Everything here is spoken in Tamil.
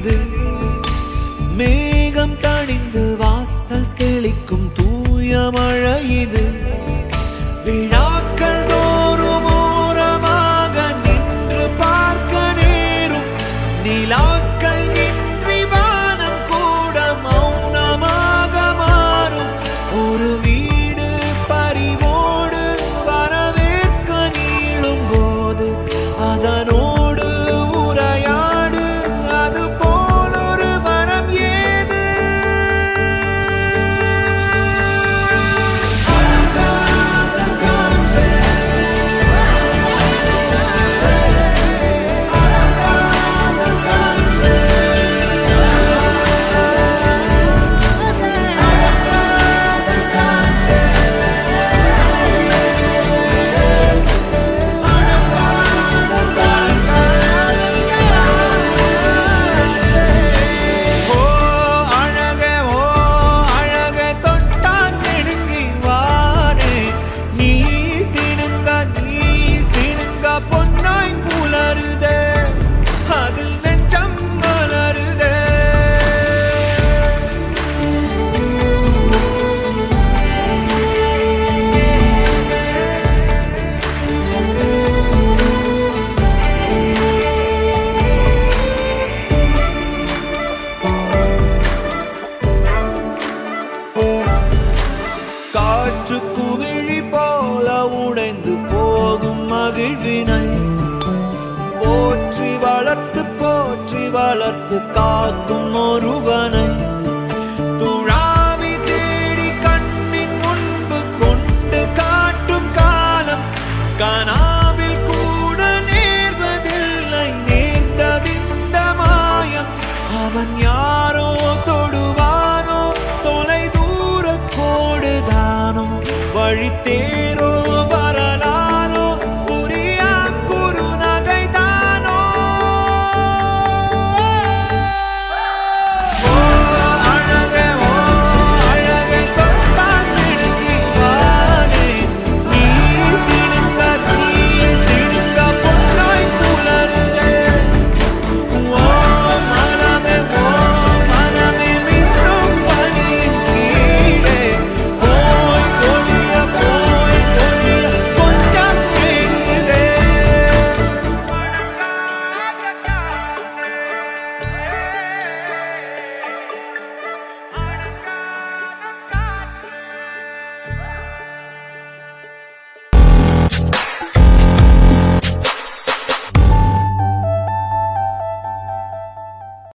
இது மேகம் தணிந்து வாசல் தெளிக்கும் தூய மழை இது விழாக்கள் தோறும் ஓரமாக நின்று பார்க்க நேரும் நிலாக்கள் இன்றி வானம் கூட மௌனமாக மாறும் ஒரு வீடு பறிவோடு வரவேற்க நீளும் போது அதனோடு உரையாடு அது போல் ஒரு வரம் ஏது ஓ அழகே ஓ அழகே தொட்டான் நெருங்கி வாரே நீ சினுங்க நீ சினுங்க பொன்னாய் புலருதே அதில் நெஞ்சம் மலருதே காற்று குவிழி போல உடைந்து போகும் மகிழ்வினை போற்றி வளர்த்து போற்றி வளர்த்து காக்கும் ஒருவனை துழாவி தேடி கண்ணின் முன்பு கொண்டு காட்டும் காலம் கனாவில் கூட நேர்வதில்லை நேர்ந்ததிந்த மாயம் அவன்